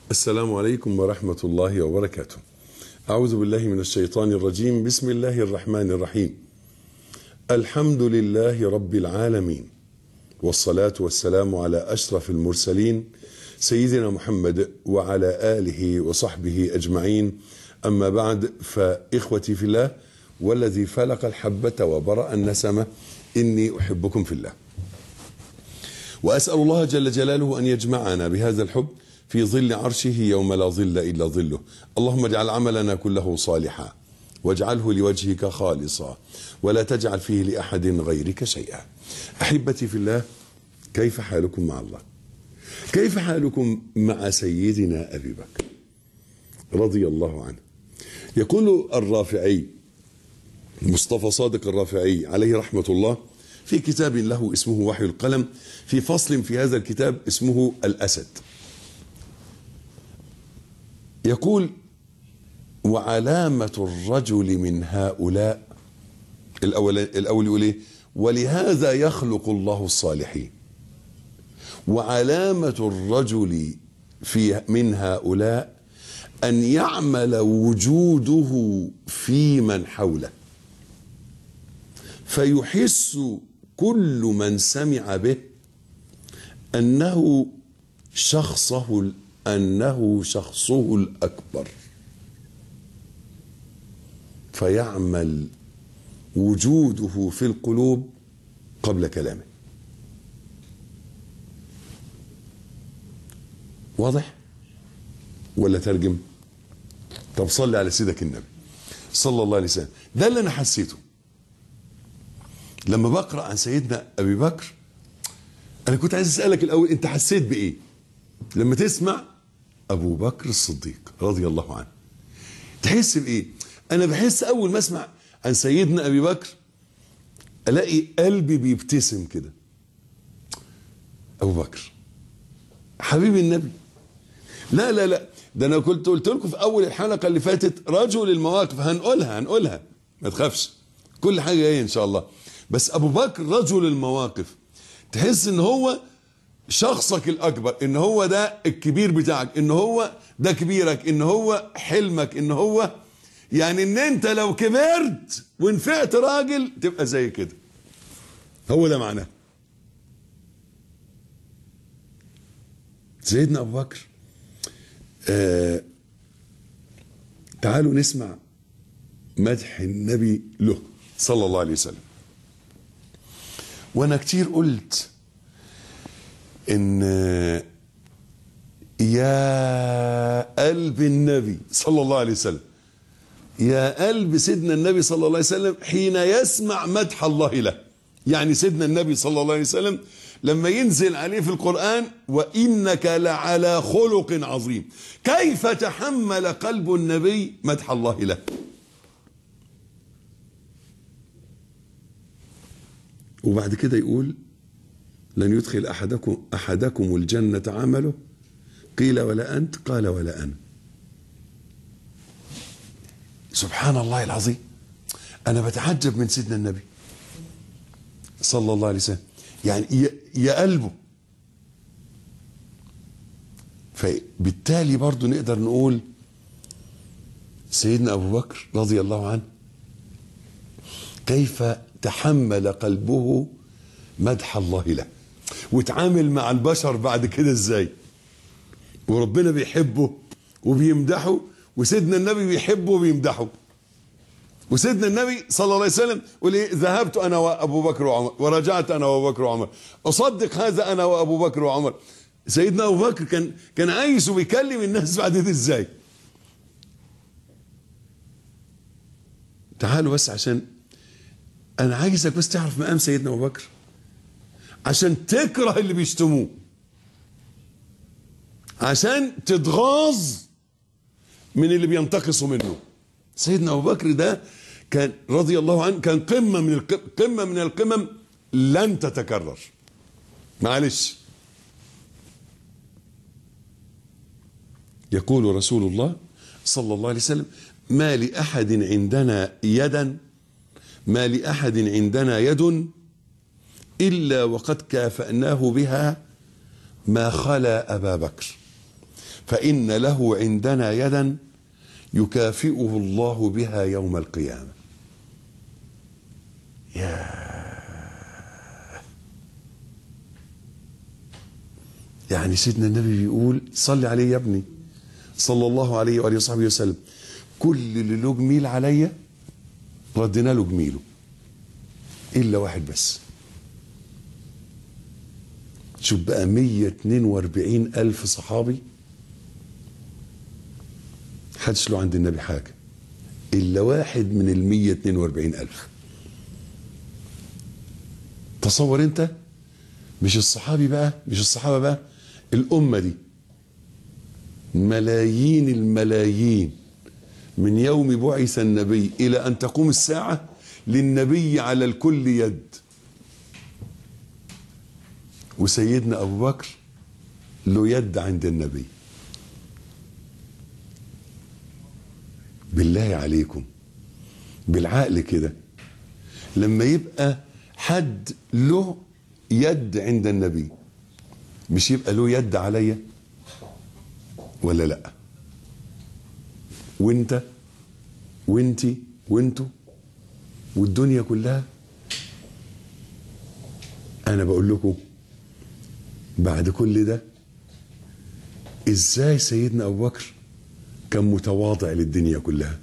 السلام عليكم ورحمة الله وبركاته. أعوذ بالله من الشيطان الرجيم، بسم الله الرحمن الرحيم. الحمد لله رب العالمين. والصلاة والسلام على أشرف المرسلين سيدنا محمد وعلى آله وصحبه أجمعين. أما بعد فإخوتي في الله والذي فلق الحبة وبرأ النسمة إني أحبكم في الله. وأسأل الله جل جلاله أن يجمعنا بهذا الحب في ظل عرشه يوم لا ظل إلا ظله اللهم اجعل عملنا كله صالحا واجعله لوجهك خالصا ولا تجعل فيه لأحد غيرك شيئا أحبتي في الله كيف حالكم مع الله كيف حالكم مع سيدنا أبي بكر رضي الله عنه يقول الرافعي مصطفى صادق الرافعي عليه رحمة الله في كتاب له اسمه وحي القلم في فصل في هذا الكتاب اسمه الأسد يقول وعلامة الرجل من هؤلاء الأول, الأول يقول إيه ولهذا يخلق الله الصالحين وعلامة الرجل في من هؤلاء أن يعمل وجوده في من حوله فيحس كل من سمع به أنه شخصه أنه شخصه الأكبر فيعمل وجوده في القلوب قبل كلامه واضح ولا ترجم طب صلي على سيدك النبي صلى الله عليه وسلم ده اللي انا حسيته لما بقرا عن سيدنا ابي بكر انا كنت عايز اسالك الاول انت حسيت بايه لما تسمع ابو بكر الصديق رضي الله عنه تحس بايه انا بحس اول ما اسمع عن سيدنا ابي بكر الاقي قلبي بيبتسم كده ابو بكر حبيب النبي لا لا لا ده انا كنت قلت لكم في اول الحلقه اللي فاتت رجل المواقف هنقولها هنقولها ما تخافش كل حاجه جايه ان شاء الله بس ابو بكر رجل المواقف تحس ان هو شخصك الاكبر ان هو ده الكبير بتاعك ان هو ده كبيرك ان هو حلمك ان هو يعني ان انت لو كبرت ونفعت راجل تبقى زي كده هو ده معناه سيدنا ابو بكر آه تعالوا نسمع مدح النبي له صلى الله عليه وسلم وانا كتير قلت ان يا قلب النبي صلى الله عليه وسلم يا قلب سيدنا النبي صلى الله عليه وسلم حين يسمع مدح الله له يعني سيدنا النبي صلى الله عليه وسلم لما ينزل عليه في القرآن وإنك لعلى خلق عظيم كيف تحمل قلب النبي مدح الله له وبعد كده يقول لن يدخل أحدكم أحدكم الجنة عمله قيل ولا أنت قال ولا أنا سبحان الله العظيم أنا بتعجب من سيدنا النبي صلى الله عليه وسلم يعني يا قلبه فبالتالي برضو نقدر نقول سيدنا أبو بكر رضي الله عنه كيف تحمل قلبه مدح الله له وتعامل مع البشر بعد كده ازاي وربنا بيحبه وبيمدحه وسيدنا النبي بيحبه وبيمدحه وسيدنا النبي صلى الله عليه وسلم يقول ايه ذهبت انا وابو بكر وعمر ورجعت انا وابو بكر وعمر اصدق هذا انا وابو بكر وعمر سيدنا ابو بكر كان كان عايز وبيكلم الناس بعد كده ازاي تعالوا بس عشان انا عايزك بس تعرف مقام سيدنا ابو بكر عشان تكره اللي بيشتموه عشان تتغاظ من اللي بينتقصوا منه سيدنا ابو بكر ده كان رضي الله عنه كان قمه من قمه من القمم لن تتكرر معلش يقول رسول الله صلى الله عليه وسلم ما لاحد عندنا يدا ما لاحد عندنا يد الا وقد كافاناه بها ما خلا ابا بكر فإن له عندنا يدا يكافئه الله بها يوم القيامة يا يعني سيدنا النبي بيقول صلي عليه يا ابني صلى الله عليه وآله وصحبه وسلم كل اللي له جميل عليا ردنا له جميله إلا واحد بس شوف بقى 142 ألف صحابي حدش له عند النبي حاجة إلا واحد من ال 142 ألف تصور أنت مش الصحابي بقى مش الصحابة بقى الأمة دي ملايين الملايين من يوم بعث النبي إلى أن تقوم الساعة للنبي على الكل يد وسيدنا أبو بكر له يد عند النبي بالله عليكم بالعقل كده لما يبقى حد له يد عند النبي مش يبقى له يد عليا ولا لا وانت وانتي وانتو والدنيا كلها انا بقول لكم بعد كل ده ازاي سيدنا ابو بكر كان متواضع للدنيا كلها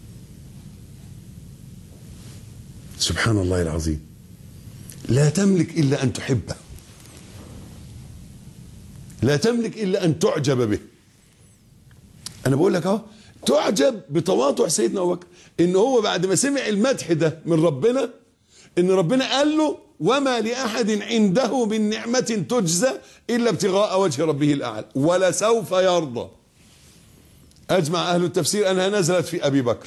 سبحان الله العظيم لا تملك الا ان تحبه لا تملك الا ان تعجب به انا بقول لك اهو تعجب بتواضع سيدنا ابو بكر ان هو بعد ما سمع المدح ده من ربنا ان ربنا قال له وما لاحد عنده من نعمه تجزى الا ابتغاء وجه ربه الاعلى ولسوف يرضى اجمع اهل التفسير انها نزلت في ابي بكر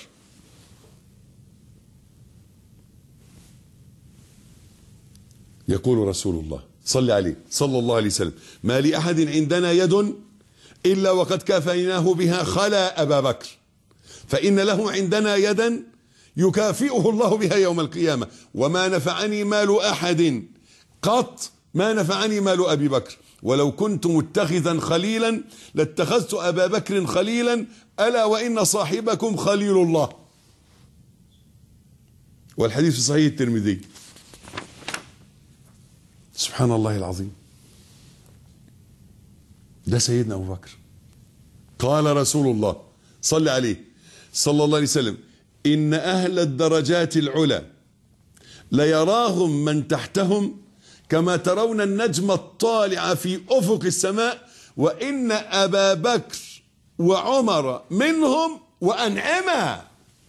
يقول رسول الله صلى عليه صلى الله عليه وسلم ما لأحد عندنا يد إلا وقد كافيناه بها خلا أبا بكر فإن له عندنا يدا يكافئه الله بها يوم القيامة وما نفعني مال أحد قط ما نفعني مال أبي بكر ولو كنت متخذا خليلا لاتخذت أبا بكر خليلا ألا وإن صاحبكم خليل الله والحديث في صحيح الترمذي سبحان الله العظيم ده سيدنا أبو بكر قال رسول الله صلى عليه صلى الله عليه وسلم إن أهل الدرجات العلى ليراهم من تحتهم كما ترون النجم الطالع في أفق السماء وإن أبا بكر وعمر منهم وأنعما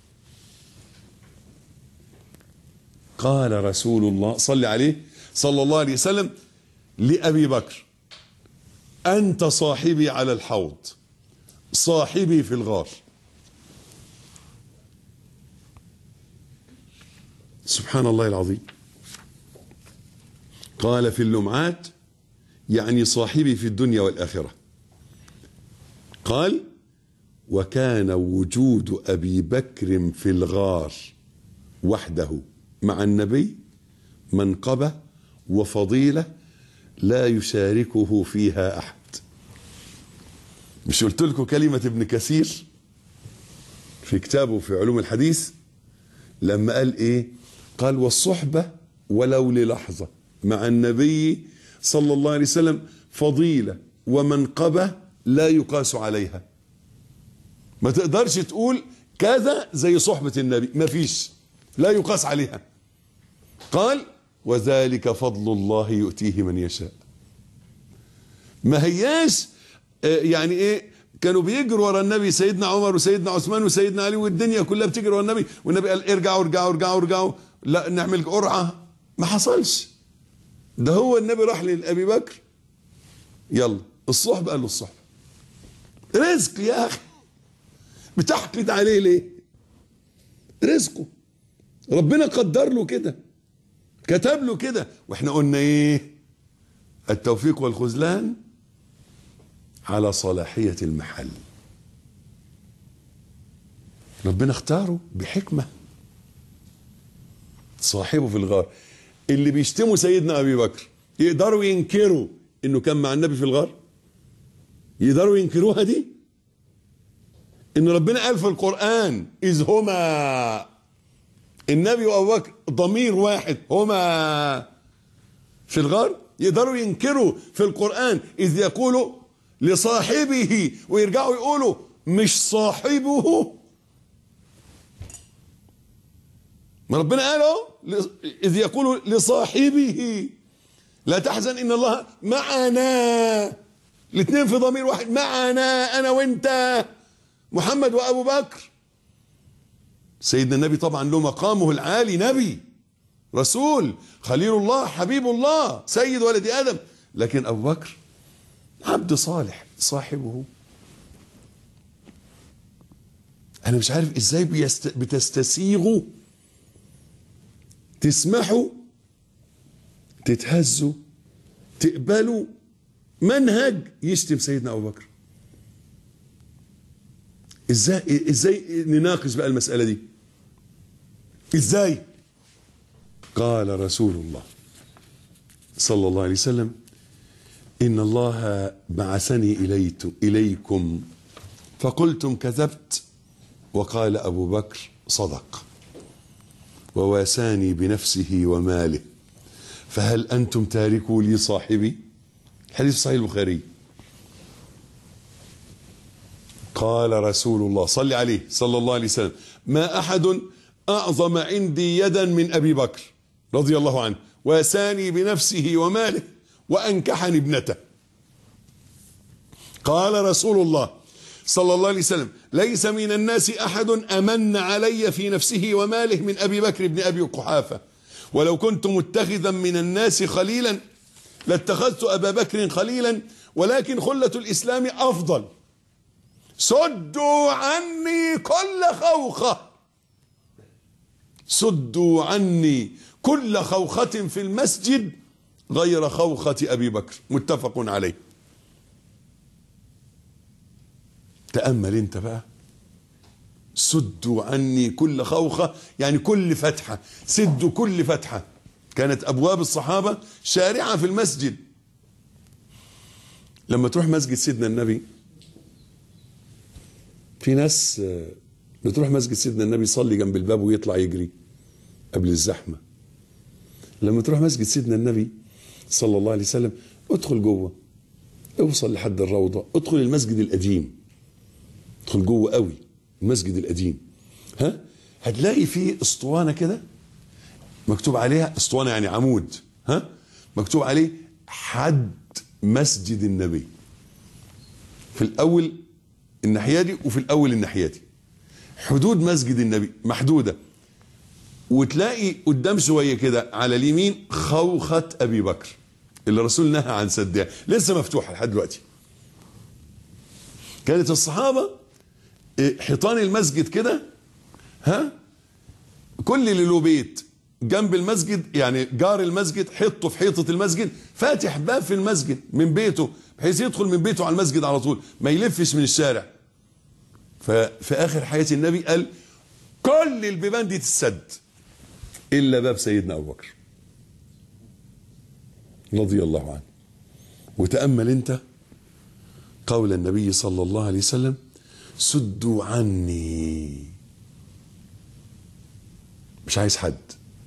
قال رسول الله صلى عليه صلى الله عليه وسلم لأبي بكر أنت صاحبي على الحوض صاحبي في الغار سبحان الله العظيم قال في اللمعات يعني صاحبي في الدنيا والآخرة قال وكان وجود أبي بكر في الغار وحده مع النبي منقبة وفضيلة لا يشاركه فيها أحد مش قلت لكم كلمة ابن كثير في كتابه في علوم الحديث لما قال ايه قال والصحبة ولو للحظة مع النبي صلى الله عليه وسلم فضيلة ومنقبة لا يقاس عليها ما تقدرش تقول كذا زي صحبة النبي ما فيش لا يقاس عليها قال وذلك فضل الله يؤتيه من يشاء ما هياش يعني ايه كانوا بيجروا ورا النبي سيدنا عمر وسيدنا عثمان وسيدنا علي والدنيا كلها بتجري ورا النبي والنبي قال ارجعوا ارجعوا ارجعوا ارجعوا لا نعمل قرعه ما حصلش ده هو النبي راح لابي بكر يلا الصحبه قال له الصحبه رزق يا اخي بتحقد عليه ليه رزقه ربنا قدر له كده كتب له كده واحنا قلنا ايه التوفيق والخذلان على صلاحية المحل ربنا اختاره بحكمة صاحبه في الغار اللي بيشتموا سيدنا أبي بكر يقدروا ينكروا انه كان مع النبي في الغار يقدروا ينكروها دي ان ربنا قال في القرآن اذ هما النبي وابو بكر ضمير واحد هما في الغار يقدروا ينكروا في القرآن اذ يقولوا لصاحبه ويرجعوا يقولوا مش صاحبه ما ربنا قال اهو اذ يقول لصاحبه لا تحزن ان الله معنا الاثنين في ضمير واحد معنا انا وانت محمد وابو بكر سيدنا النبي طبعا له مقامه العالي نبي رسول خليل الله حبيب الله سيد ولد ادم لكن ابو بكر عبد صالح صاحبه انا مش عارف ازاي بيست... بتستسيغوا تسمحوا تتهزوا تقبلوا منهج يشتم سيدنا ابو بكر ازاي ازاي نناقش بقى المساله دي ازاي قال رسول الله صلى الله عليه وسلم ان الله بعثني اليت اليكم فقلتم كذبت وقال ابو بكر صدق وواساني بنفسه وماله فهل انتم تاركوا لي صاحبي حديث صحيح البخاري قال رسول الله صل عليه صلى الله عليه وسلم ما احد اعظم عندي يدا من ابي بكر رضي الله عنه واساني بنفسه وماله وانكحني ابنته قال رسول الله صلى الله عليه وسلم ليس من الناس احد امن علي في نفسه وماله من ابي بكر بن ابي قحافه ولو كنت متخذا من الناس خليلا لاتخذت ابا بكر خليلا ولكن خله الاسلام افضل سدوا عني كل خوخه سدوا عني كل خوخه في المسجد غير خوخه ابي بكر متفق عليه تأمل انت بقى سدوا عني كل خوخة يعني كل فتحة سدوا كل فتحة كانت أبواب الصحابة شارعة في المسجد لما تروح مسجد سيدنا النبي في ناس بتروح مسجد سيدنا النبي يصلي جنب الباب ويطلع يجري قبل الزحمة لما تروح مسجد سيدنا النبي صلى الله عليه وسلم ادخل جوه اوصل لحد الروضة ادخل المسجد القديم ادخل جوه قوي المسجد القديم ها هتلاقي فيه اسطوانه كده مكتوب عليها اسطوانه يعني عمود ها مكتوب عليه حد مسجد النبي في الاول الناحيه دي وفي الاول الناحيه دي حدود مسجد النبي محدوده وتلاقي قدام شويه كده على اليمين خوخه ابي بكر اللي الرسول نهى عن سدها لسه مفتوحه لحد دلوقتي كانت الصحابه حيطان المسجد كده ها كل اللي له بيت جنب المسجد يعني جار المسجد حطه في حيطة المسجد فاتح باب في المسجد من بيته بحيث يدخل من بيته على المسجد على طول ما يلفش من الشارع ففي آخر حياة النبي قال كل البيبان دي تتسد إلا باب سيدنا أبو بكر رضي الله عنه وتأمل أنت قول النبي صلى الله عليه وسلم سدوا عني مش عايز حد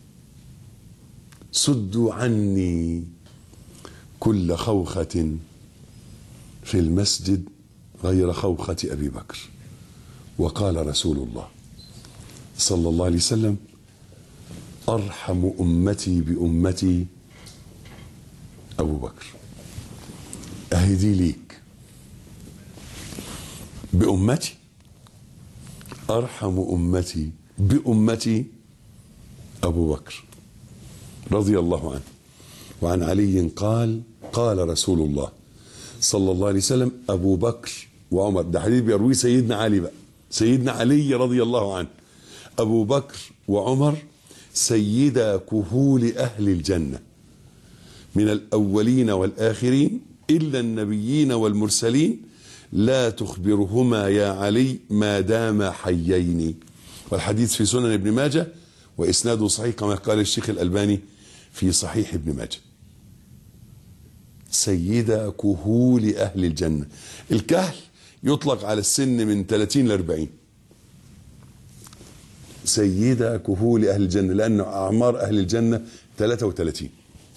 سدوا عني كل خوخة في المسجد غير خوخة أبي بكر وقال رسول الله صلى الله عليه وسلم أرحم أمتي بأمتي أبو بكر أهدي ليك بأمتي أرحم أمتي بأمتي أبو بكر رضي الله عنه وعن علي قال قال رسول الله صلى الله عليه وسلم أبو بكر وعمر ده حديث بيرويه سيدنا علي بقى سيدنا علي رضي الله عنه أبو بكر وعمر سيدا كهول أهل الجنة من الأولين والآخرين إلا النبيين والمرسلين لا تخبرهما يا علي ما داما حيين والحديث في سنن ابن ماجه وإسناده صحيح كما قال الشيخ الألباني في صحيح ابن ماجه سيد كهول أهل الجنة الكهل يطلق على السن من 30 ل 40 سيد كهول أهل الجنة لأن أعمار أهل الجنة 33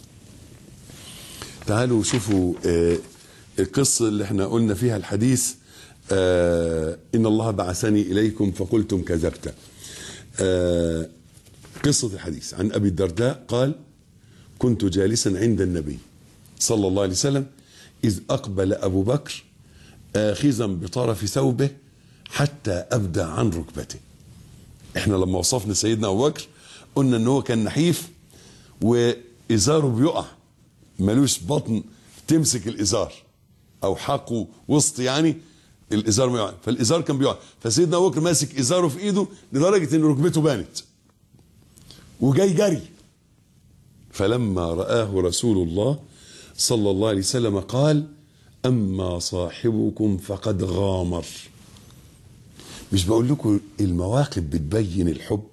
تعالوا شوفوا آه، القصة اللي احنا قلنا فيها الحديث آه، إن الله بعثني إليكم فقلتم كذبت آه، قصة الحديث عن أبي الدرداء قال كنت جالسا عند النبي صلى الله عليه وسلم إذ أقبل أبو بكر آخذا بطرف ثوبه حتى أبدى عن ركبته احنا لما وصفنا سيدنا أبو بكر قلنا ان هو كان نحيف وإزاره بيقع ملوش بطن تمسك الإزار أو حقه وسط يعني الإزار ما يقع فالإزار كان بيقع فسيدنا أبو بكر ماسك إزاره في إيده لدرجة إن ركبته بانت وجاي جري فلما رآه رسول الله صلى الله عليه وسلم قال أما صاحبكم فقد غامر مش بقول لكم المواقف بتبين الحب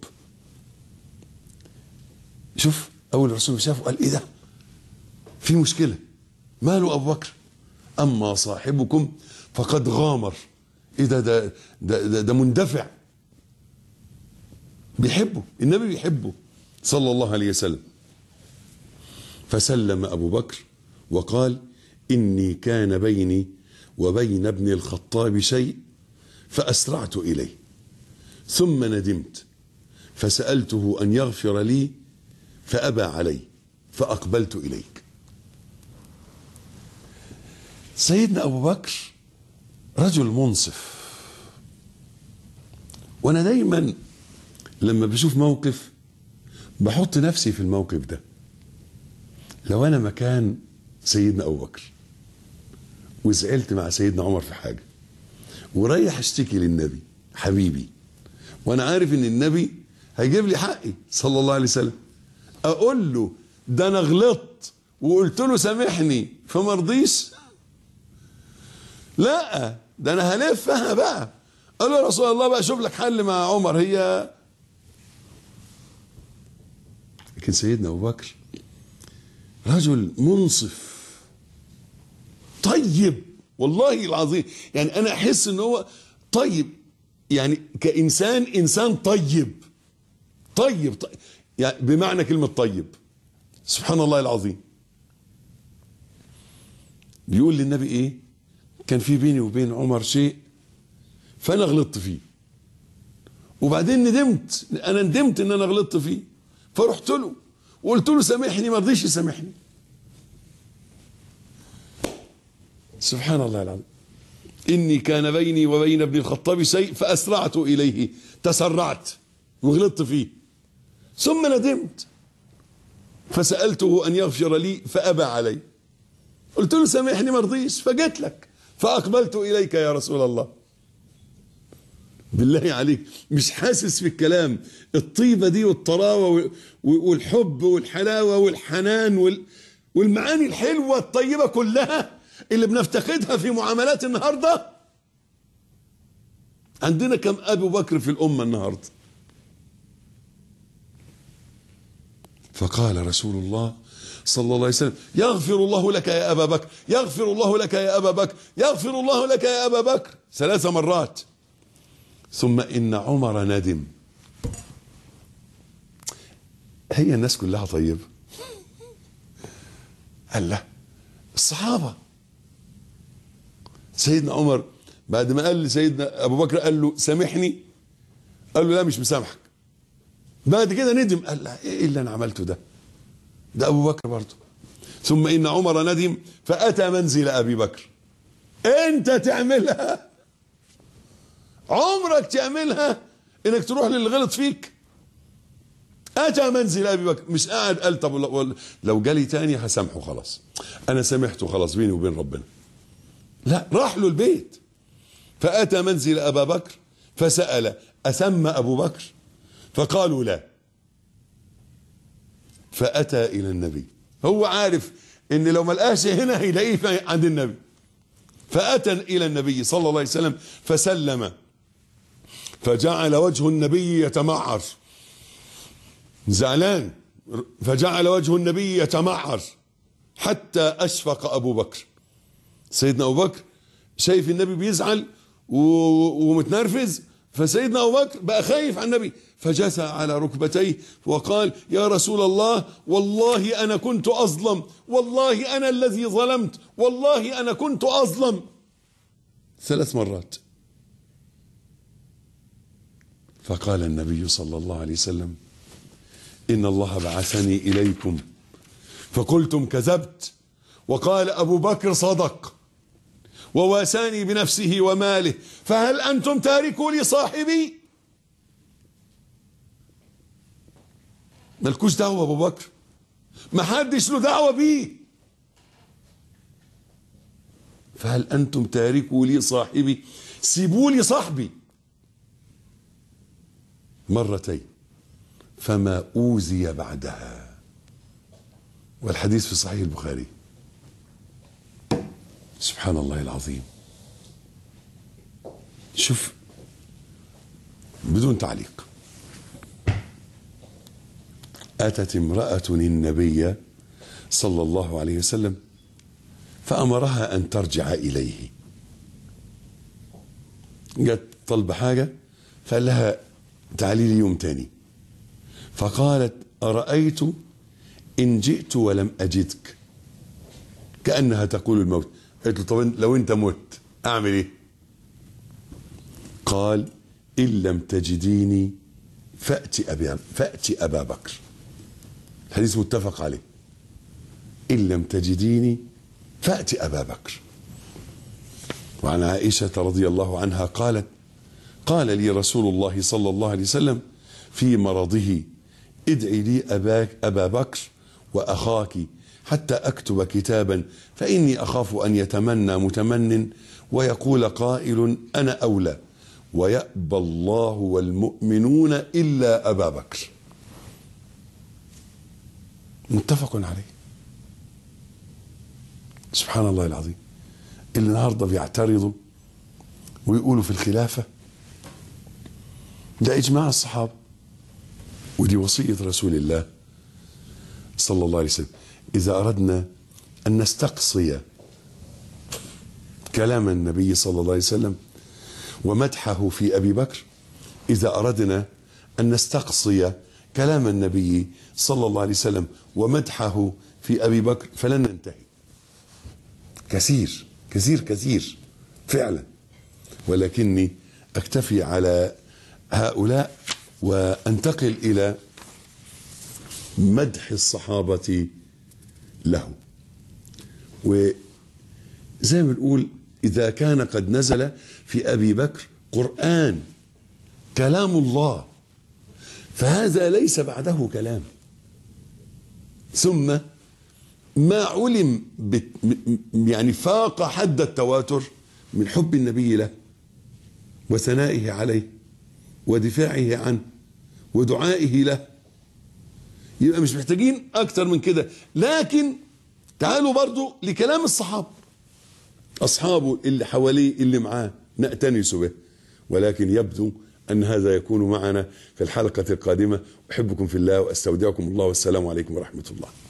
شوف أول الرسول شافه قال إيه ده في مشكلة ماله أبو بكر أما صاحبكم فقد غامر إيه ده ده ده, ده, ده مندفع بيحبه النبي بيحبه صلى الله عليه وسلم فسلم أبو بكر وقال إني كان بيني وبين ابن الخطاب شيء فأسرعت إليه ثم ندمت فسألته أن يغفر لي فأبى علي فأقبلت إليك سيدنا أبو بكر رجل منصف وأنا دايما لما بشوف موقف بحط نفسي في الموقف ده لو أنا مكان سيدنا أبو بكر وزعلت مع سيدنا عمر في حاجة ورايح اشتكي للنبي حبيبي وانا عارف ان النبي هيجيب لي حقي صلى الله عليه وسلم اقول له ده انا غلطت وقلت له سامحني فما رضيش لا ده انا هلفها بقى قال له يا رسول الله بقى شوف لك حل مع عمر هي لكن سيدنا ابو بكر رجل منصف طيب والله العظيم يعني انا احس ان هو طيب يعني كانسان انسان طيب طيب, طيب يعني بمعنى كلمه طيب سبحان الله العظيم بيقول للنبي ايه كان في بيني وبين عمر شيء فانا غلطت فيه وبعدين ندمت انا ندمت ان انا غلطت فيه فرحت له وقلت له سامحني ما رضيش يسامحني سبحان الله العظيم إني كان بيني وبين ابن الخطاب شيء فأسرعت إليه تسرعت وغلطت فيه ثم ندمت فسألته أن يغفر لي فأبى علي قلت له سامحني ما رضيش فجيت لك فأقبلت إليك يا رسول الله بالله عليك مش حاسس في الكلام الطيبة دي والطراوة والحب والحلاوة والحنان والمعاني الحلوة الطيبة كلها اللي بنفتقدها في معاملات النهاردة عندنا كم أبو بكر في الأمة النهاردة فقال رسول الله صلى الله عليه وسلم يغفر الله لك يا أبا بكر يغفر الله لك يا أبا بكر يغفر الله لك يا أبا بكر ثلاث مرات ثم إن عمر ندم هي الناس كلها طيبة قال لا الصحابة سيدنا عمر بعد ما قال لسيدنا ابو بكر قال له سامحني قال له لا مش مسامحك بعد كده ندم قال لا ايه اللي انا عملته ده ده ابو بكر برضه ثم ان عمر ندم فاتى منزل ابي بكر انت تعملها عمرك تعملها انك تروح للي غلط فيك اتى منزل ابي بكر مش قاعد قال طب لو جالي تاني هسامحه خلاص انا سامحته خلاص بيني وبين ربنا لا راح له البيت فأتى منزل أبا بكر فسأل أسمى أبو بكر فقالوا لا فأتى إلى النبي هو عارف إن لو ما لقاش هنا هيلاقيه عند النبي فأتى إلى النبي صلى الله عليه وسلم فسلم فجعل وجه النبي يتمعر زعلان فجعل وجه النبي يتمعر حتى أشفق أبو بكر سيدنا أبو بكر شايف النبي بيزعل ومتنرفز فسيدنا أبو بكر بقى خايف على النبي فجثى على ركبتيه وقال يا رسول الله والله أنا كنت أظلم والله أنا الذي ظلمت والله أنا كنت أظلم ثلاث مرات فقال النبي صلى الله عليه وسلم إن الله بعثني إليكم فقلتم كذبت وقال أبو بكر صدق وواساني بنفسه وماله فهل أنتم تاركوا لي صاحبي مالكوش دعوة أبو بكر ما حدش له دعوة بيه فهل أنتم تاركوا لي صاحبي سيبوا لي صاحبي مرتين فما أوذي بعدها والحديث في صحيح البخاري سبحان الله العظيم شوف بدون تعليق أتت امرأة النبي صلى الله عليه وسلم فأمرها أن ترجع إليه جت طلب حاجة فقال لها تعالي لي يوم تاني فقالت أرأيت إن جئت ولم أجدك كأنها تقول الموت قالت له طب لو أنت مت أعمل إيه قال إن لم تجديني فأتي أبي فأتي أبا بكر الحديث متفق عليه إن لم تجديني فأتي أبا بكر وعن عائشة رضي الله عنها قالت قال لي رسول الله صلى الله عليه وسلم في مرضه ادعي لي أباك أبا بكر وأخاك حتى أكتب كتابا فإني أخاف أن يتمنى متمن ويقول قائل أنا أولى ويأبى الله والمؤمنون إلا أبا بكر متفق عليه سبحان الله العظيم اللي النهارده بيعترضوا ويقولوا في الخلافه ده اجماع الصحابه ودي وصيه رسول الله صلى الله عليه وسلم اذا اردنا ان نستقصي كلام النبي صلى الله عليه وسلم ومدحه في ابي بكر اذا اردنا ان نستقصي كلام النبي صلى الله عليه وسلم ومدحه في ابي بكر فلن ننتهي كثير كثير كثير فعلا ولكني اكتفي على هؤلاء وانتقل الى مدح الصحابه له وزي ما بنقول اذا كان قد نزل في ابي بكر قران كلام الله فهذا ليس بعده كلام ثم ما علم بت يعني فاق حد التواتر من حب النبي له وثنائه عليه ودفاعه عنه ودعائه له يبقى مش محتاجين اكتر من كده لكن تعالوا برضو لكلام الصحابه اصحابه اللي حواليه اللي معاه نأتنس به ولكن يبدو أن هذا يكون معنا في الحلقة القادمة أحبكم في الله وأستودعكم الله والسلام عليكم ورحمة الله